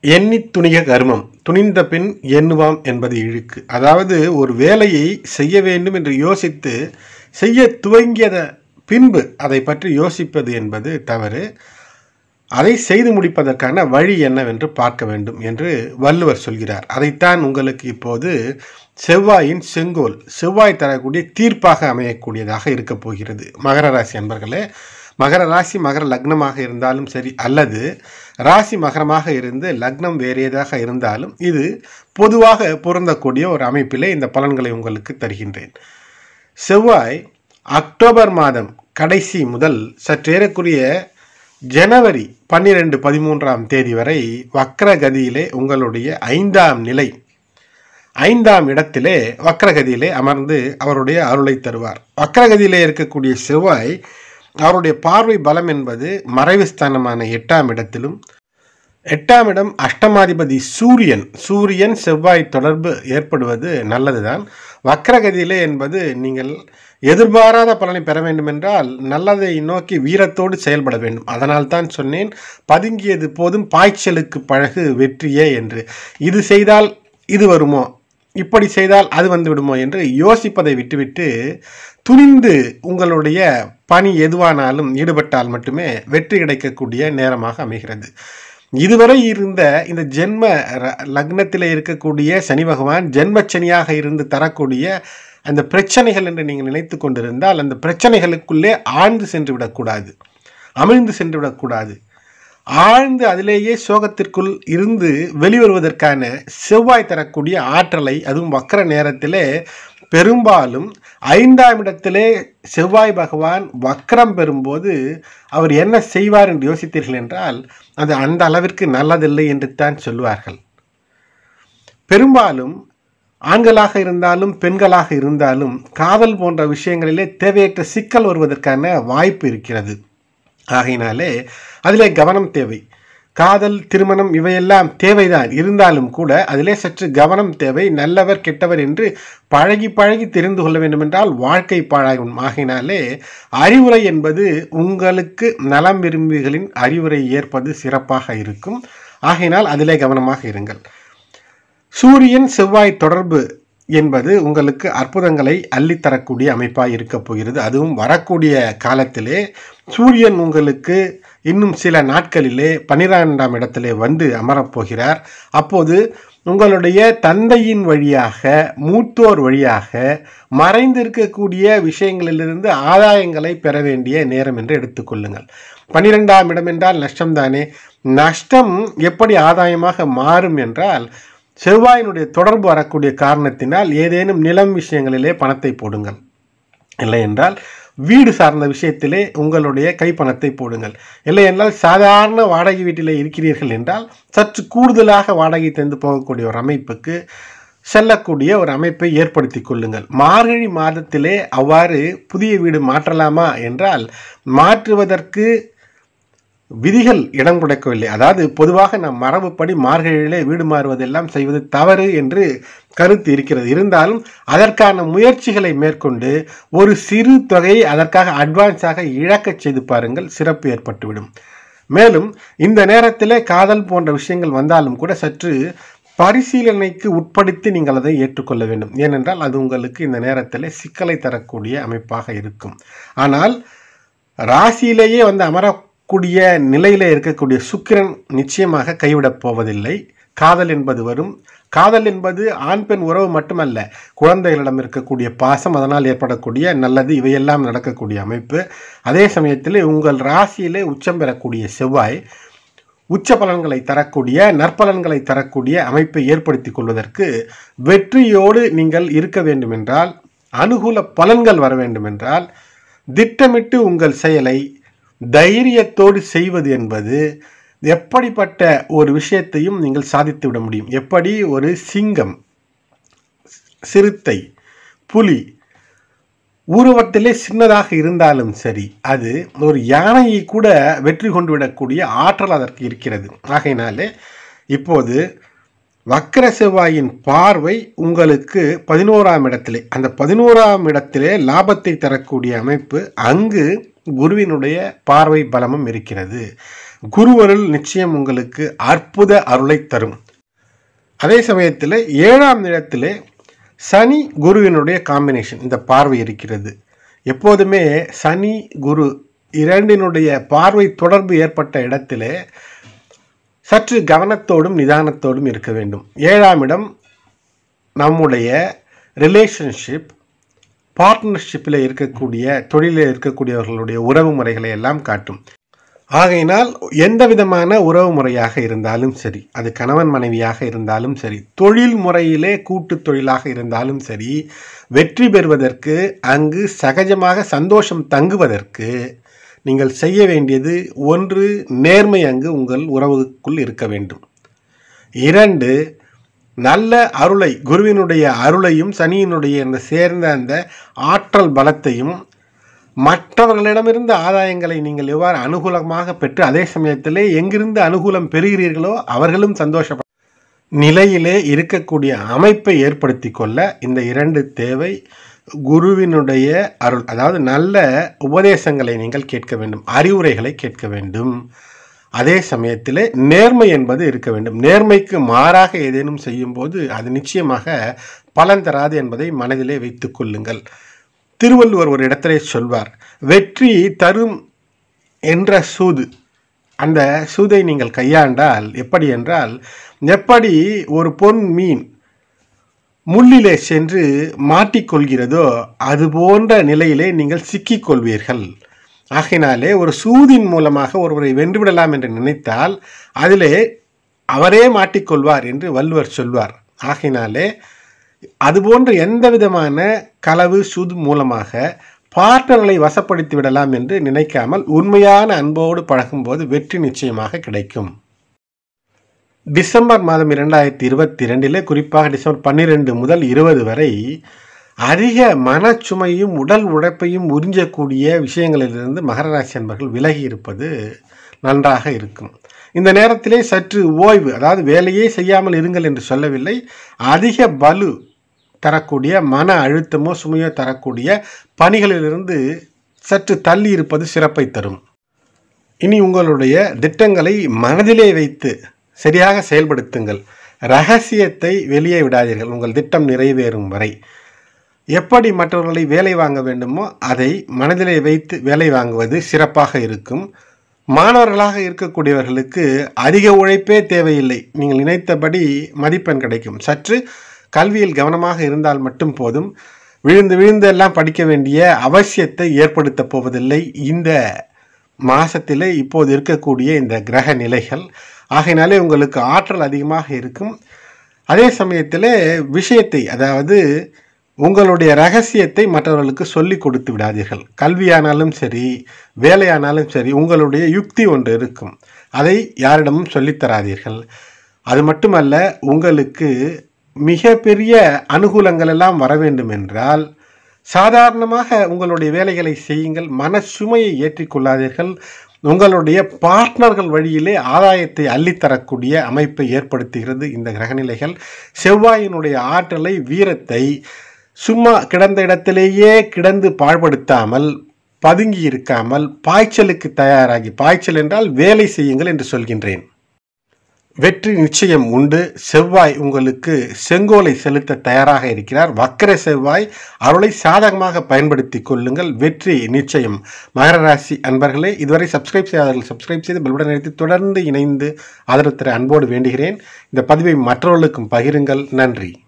எண்ணித் துணிக கர்மம் துணிந்த பின் எண்ணுவாம் என்பது இழுக்கு அதாவது ஒரு வேலையை செய்ய வேண்டும் என்று யோசித்து செய்ய துவங்கியத பின்பு அதை பற்றி யோசிப்பது என்பது தவறு அதை செய்து முடிப்பதற்கான வழி என்னவென்று பார்க்க வேண்டும் என்று வள்ளுவர் சொல்கிறார் அதைத்தான் உங்களுக்கு இப்போது செவ்வாயின் செங்கோல் செவ்வாய் தரக்கூடிய தீர்ப்பாக அமையக்கூடியதாக இருக்கப் போகிறது மகர ராசி அன்பர்களே மகர ராசி மகர லக்னமாக இருந்தாலும் சரி அல்லது ராசி மகரமாக இருந்து லக்னம் வேறியதாக இருந்தாலும் இது பொதுவாக பொருந்தக்கூடிய ஒரு அமைப்பிலே இந்த பலன்களை உங்களுக்கு தருகின்றேன் செவ்வாய் அக்டோபர் மாதம் கடைசி முதல் சற்றேறக்குரிய ஜனவரி பன்னிரெண்டு பதிமூன்றாம் தேதி வரை வக்ரகதியிலே உங்களுடைய ஐந்தாம் நிலை ஐந்தாம் இடத்திலே வக்ரகதியிலே அமர்ந்து அவருடைய அருளை தருவார் வக்ரகதியிலே இருக்கக்கூடிய செவ்வாய் அவருடைய பார்வை பலம் என்பது மறைவு ஸ்தானமான எட்டாம் இடத்திலும் எட்டாம் இடம் அஷ்டமாதிபதி சூரியன் சூரியன் செவ்வாய் தொடர்பு ஏற்படுவது நல்லதுதான் வக்ரகதியிலே என்பது நீங்கள் எதிர்பாராத பலனை பெற வேண்டுமென்றால் நல்லதை நோக்கி வீரத்தோடு செயல்பட வேண்டும் அதனால் தான் சொன்னேன் பதுங்கியது போதும் பாய்ச்சலுக்கு பழகு வெற்றியே என்று இது செய்தால் இது வருமோ இப்படி செய்தால் அது வந்து விடுமோ என்று யோசிப்பதை விட்டுவிட்டு துணிந்து உங்களுடைய பணி எதுவானாலும் ஈடுபட்டால் மட்டுமே வெற்றி கிடைக்கக்கூடிய நேரமாக அமைகிறது இதுவரை இருந்த இந்த ஜென்ம ர- லக்னத்திலே இருக்கக்கூடிய சனி பகவான் ஜென்மச்சனியாக இருந்து தரக்கூடிய அந்த பிரச்சனைகள் என்று நீங்கள் நினைத்து கொண்டிருந்தால் அந்த பிரச்சனைகளுக்குள்ளே ஆழ்ந்து சென்று விடக்கூடாது அமிழ்ந்து சென்று விடக்கூடாது ஆழ்ந்து அதிலேயே சோகத்திற்குள் இருந்து வெளிவருவதற்கான செவ்வாய் தரக்கூடிய ஆற்றலை அதுவும் வக்கர நேரத்திலே பெரும்பாலும் ஐந்தாம் இடத்திலே செவ்வாய் பகவான் வக்கரம் பெறும்போது அவர் என்ன செய்வார் என்று யோசித்தீர்கள் என்றால் அது அந்த அளவிற்கு நல்லதில்லை என்று தான் சொல்வார்கள் பெரும்பாலும் ஆண்களாக இருந்தாலும் பெண்களாக இருந்தாலும் காதல் போன்ற விஷயங்களிலே தேவையற்ற சிக்கல் வருவதற்கான வாய்ப்பு இருக்கிறது ஆகையினாலே அதிலே கவனம் தேவை காதல் திருமணம் இவையெல்லாம் தேவைதான் இருந்தாலும் கூட அதிலே சற்று கவனம் தேவை நல்லவர் கெட்டவர் என்று பழகி பழகி தெரிந்து கொள்ள வேண்டுமென்றால் வாழ்க்கை பாழாகும் ஆகையினாலே அறிவுரை என்பது உங்களுக்கு நலம் விரும்பிகளின் அறிவுரை ஏற்பது சிறப்பாக இருக்கும் ஆகையினால் அதிலே கவனமாக இருங்கள் சூரியன் செவ்வாய் தொடர்பு என்பது உங்களுக்கு அற்புதங்களை அள்ளித்தரக்கூடிய அமைப்பாக இருக்கப் போகிறது அதுவும் வரக்கூடிய காலத்திலே சூரியன் உங்களுக்கு இன்னும் சில நாட்களிலே பன்னிரெண்டாம் இடத்திலே வந்து அமரப்போகிறார் அப்போது உங்களுடைய தந்தையின் வழியாக மூத்தோர் வழியாக மறைந்திருக்கக்கூடிய விஷயங்களிலிருந்து ஆதாயங்களை பெற வேண்டிய நேரம் என்று எடுத்துக்கொள்ளுங்கள் பன்னிரெண்டாம் இடம் என்றால் நஷ்டம்தானே நஷ்டம் எப்படி ஆதாயமாக மாறும் என்றால் செவ்வாயினுடைய தொடர்பு வரக்கூடிய காரணத்தினால் ஏதேனும் நிலம் விஷயங்களிலே பணத்தை போடுங்கள் இல்லை என்றால் வீடு சார்ந்த விஷயத்திலே உங்களுடைய கைப்பணத்தை போடுங்கள் இல்லை என்றால் சாதாரண வாடகை வீட்டிலே இருக்கிறீர்கள் என்றால் சற்று கூடுதலாக வாடகை தந்து போகக்கூடிய ஒரு அமைப்புக்கு செல்லக்கூடிய ஒரு அமைப்பை ஏற்படுத்தி கொள்ளுங்கள் மார்கழி மாதத்திலே அவ்வாறு புதிய வீடு மாற்றலாமா என்றால் மாற்றுவதற்கு விதிகள் இடம் கொடுக்கவில்லை அதாவது பொதுவாக நம் மரபுப்படி மார்கழியிலே வீடு மாறுவதெல்லாம் செய்வது தவறு என்று கருத்து இருக்கிறது இருந்தாலும் அதற்கான முயற்சிகளை மேற்கொண்டு ஒரு சிறு தொகையை அதற்காக அட்வான்ஸாக இழக்கச் செய்து பாருங்கள் சிறப்பு ஏற்பட்டுவிடும் மேலும் இந்த நேரத்திலே காதல் போன்ற விஷயங்கள் வந்தாலும் கூட சற்று பரிசீலனைக்கு உட்படுத்தி நீங்கள் அதை ஏற்றுக்கொள்ள வேண்டும் ஏனென்றால் அது உங்களுக்கு இந்த நேரத்தில் சிக்கலை தரக்கூடிய அமைப்பாக இருக்கும் ஆனால் ராசியிலேயே வந்து அமரக்கூடிய நிலையிலே இருக்கக்கூடிய சுக்கிரன் நிச்சயமாக கைவிடப் போவதில்லை காதல் என்பது வரும் காதல் என்பது ஆண் பெண் உறவு மட்டுமல்ல குழந்தைகளிடம் இருக்கக்கூடிய பாசம் அதனால் ஏற்படக்கூடிய நல்லது இவையெல்லாம் நடக்கக்கூடிய அமைப்பு அதே சமயத்தில் உங்கள் ராசியிலே உச்சம் பெறக்கூடிய செவ்வாய் உச்ச பலன்களை தரக்கூடிய நற்பலன்களை தரக்கூடிய அமைப்பை ஏற்படுத்திக் கொள்வதற்கு வெற்றியோடு நீங்கள் இருக்க வேண்டுமென்றால் அனுகூல பலன்கள் வர வேண்டுமென்றால் திட்டமிட்டு உங்கள் செயலை தைரியத்தோடு செய்வது என்பது எப்படிப்பட்ட ஒரு விஷயத்தையும் நீங்கள் சாதித்து விட முடியும் எப்படி ஒரு சிங்கம் சிறுத்தை புலி உருவத்திலே சின்னதாக இருந்தாலும் சரி அது ஒரு யானையை கூட வெற்றி கொண்டு விடக்கூடிய ஆற்றல் அதற்கு இருக்கிறது ஆகையினாலே இப்போது வக்கர செவ்வாயின் பார்வை உங்களுக்கு பதினோராம் இடத்திலே அந்த பதினோராம் இடத்திலே லாபத்தை தரக்கூடிய அமைப்பு அங்கு குருவினுடைய பார்வை பலமும் இருக்கிறது குருவருள் நிச்சயம் உங்களுக்கு அற்புத அருளை தரும் அதே சமயத்தில் ஏழாம் இடத்திலே சனி குருவினுடைய காம்பினேஷன் இந்த பார்வை இருக்கிறது எப்போதுமே சனி குரு இரண்டினுடைய பார்வை தொடர்பு ஏற்பட்ட இடத்திலே சற்று கவனத்தோடும் நிதானத்தோடும் இருக்க வேண்டும் ஏழாம் இடம் நம்முடைய ரிலேஷன்ஷிப் பார்ட்னர்ஷிப்பில் இருக்கக்கூடிய தொழிலில் இருக்கக்கூடியவர்களுடைய உறவு முறைகளை எல்லாம் காட்டும் ஆகையினால் எந்த விதமான உறவு முறையாக இருந்தாலும் சரி அது கணவன் மனைவியாக இருந்தாலும் சரி தொழில் முறையிலே கூட்டு தொழிலாக இருந்தாலும் சரி வெற்றி பெறுவதற்கு அங்கு சகஜமாக சந்தோஷம் தங்குவதற்கு நீங்கள் செய்ய வேண்டியது ஒன்று நேர்மை அங்கு உங்கள் உறவுக்குள் இருக்க வேண்டும் இரண்டு நல்ல அருளை குருவினுடைய அருளையும் சனியினுடைய அந்த சேர்ந்த அந்த ஆற்றல் பலத்தையும் மற்றவர்களிடமிருந்து ஆதாயங்களை நீங்கள் எவ்வாறு அனுகூலமாக பெற்று அதே சமயத்திலே எங்கிருந்து அனுகூலம் பெறுகிறீர்களோ அவர்களும் சந்தோஷப்பட நிலையிலே இருக்கக்கூடிய அமைப்பை ஏற்படுத்தி கொள்ள இந்த இரண்டு தேவை குருவினுடைய அருள் அதாவது நல்ல உபதேசங்களை நீங்கள் கேட்க வேண்டும் அறிவுரைகளை கேட்க வேண்டும் அதே சமயத்தில் நேர்மை என்பது இருக்க வேண்டும் நேர்மைக்கு மாறாக ஏதேனும் செய்யும்போது அது நிச்சயமாக பலன் தராது என்பதை மனதிலே வைத்துக் கொள்ளுங்கள் திருவள்ளுவர் ஒரு இடத்திலே சொல்வார் வெற்றி தரும் என்ற சூது அந்த சூதை நீங்கள் கையாண்டால் எப்படி என்றால் எப்படி ஒரு பொன் மீன் முள்ளிலே சென்று மாட்டிக்கொள்கிறதோ அது போன்ற நிலையிலே நீங்கள் சிக்கிக்கொள்வீர்கள் ஆகையினாலே ஒரு சூதின் மூலமாக ஒருவரை வென்றுவிடலாம் என்று நினைத்தால் அதிலே அவரே மாட்டிக்கொள்வார் என்று வள்ளுவர் சொல்வார் ஆகையினாலே அதுபோன்ற எந்த விதமான களவு சூது மூலமாக பார்ட்னர்களை வசப்படுத்தி விடலாம் என்று நினைக்காமல் உண்மையான அன்போடு பழகும்போது வெற்றி நிச்சயமாக கிடைக்கும் டிசம்பர் மாதம் இரண்டாயிரத்தி இருபத்தி ரெண்டிலே குறிப்பாக டிசம்பர் பன்னிரெண்டு முதல் இருபது வரை அதிக மனச்சுமையும் உடல் உழைப்பையும் உறிஞ்சக்கூடிய விஷயங்களிலிருந்து மகர ராசி அன்பர்கள் விலகி இருப்பது நன்றாக இருக்கும் இந்த நேரத்திலே சற்று ஓய்வு அதாவது வேலையே செய்யாமல் இருங்கள் என்று சொல்லவில்லை அதிக பலு தரக்கூடிய மன அழுத்தமோ சுமையோ தரக்கூடிய பணிகளிலிருந்து சற்று தள்ளி இருப்பது சிறப்பை தரும் இனி உங்களுடைய திட்டங்களை மனதிலே வைத்து சரியாக செயல்படுத்துங்கள் ரகசியத்தை வெளியே விடாதீர்கள் உங்கள் திட்டம் நிறைவேறும் வரை எப்படி மற்றவர்களை வேலை வாங்க வேண்டுமோ அதை மனதிலே வைத்து வேலை வாங்குவது சிறப்பாக இருக்கும் மாணவர்களாக இருக்கக்கூடியவர்களுக்கு அதிக உழைப்பே தேவையில்லை நீங்கள் நினைத்தபடி மதிப்பெண் கிடைக்கும் சற்று கல்வியில் கவனமாக இருந்தால் மட்டும் போதும் விழுந்து விழுந்து எல்லாம் படிக்க வேண்டிய அவசியத்தை ஏற்படுத்தப் போவதில்லை இந்த மாசத்திலே இப்போது இருக்கக்கூடிய இந்த கிரக நிலைகள் ஆகையினாலே உங்களுக்கு ஆற்றல் அதிகமாக இருக்கும் அதே சமயத்தில் விஷயத்தை அதாவது உங்களுடைய ரகசியத்தை மற்றவர்களுக்கு சொல்லி கொடுத்து விடாதீர்கள் கல்வியானாலும் சரி வேலையானாலும் சரி உங்களுடைய யுக்தி ஒன்று இருக்கும் அதை யாரிடமும் சொல்லித் தராதீர்கள் அது மட்டுமல்ல உங்களுக்கு மிக பெரிய அனுகூலங்கள் எல்லாம் வர வேண்டும் என்றால் சாதாரணமாக உங்களுடைய வேலைகளை செய்யுங்கள் மனசுமையை ஏற்றிக்கொள்ளாதீர்கள் உங்களுடைய பார்ட்னர்கள் வழியிலே ஆதாயத்தை அள்ளித்தரக்கூடிய அமைப்பை ஏற்படுத்துகிறது இந்த கிரகநிலைகள் செவ்வாயினுடைய ஆற்றலை வீரத்தை சும்மா கிடந்த இடத்திலேயே கிடந்து பாழ்படுத்தாமல் பதுங்கி இருக்காமல் பாய்ச்சலுக்கு தயாராகி பாய்ச்சல் என்றால் வேலை செய்யுங்கள் என்று சொல்கின்றேன் வெற்றி நிச்சயம் உண்டு செவ்வாய் உங்களுக்கு செங்கோலை செலுத்த தயாராக இருக்கிறார் வக்கர செவ்வாய் அருளை சாதகமாக பயன்படுத்தி கொள்ளுங்கள் வெற்றி நிச்சயம் மகர ராசி அன்பர்களே இதுவரை சப்ஸ்கிரைப் செய்யாதவர்கள் சப்ஸ்கிரைப் செய்து பெல்புடன் நிறுத்தி தொடர்ந்து இணைந்து ஆதரவு தர அன்போடு வேண்டுகிறேன் இந்த பதிவை மற்றவர்களுக்கும் பகிருங்கள் நன்றி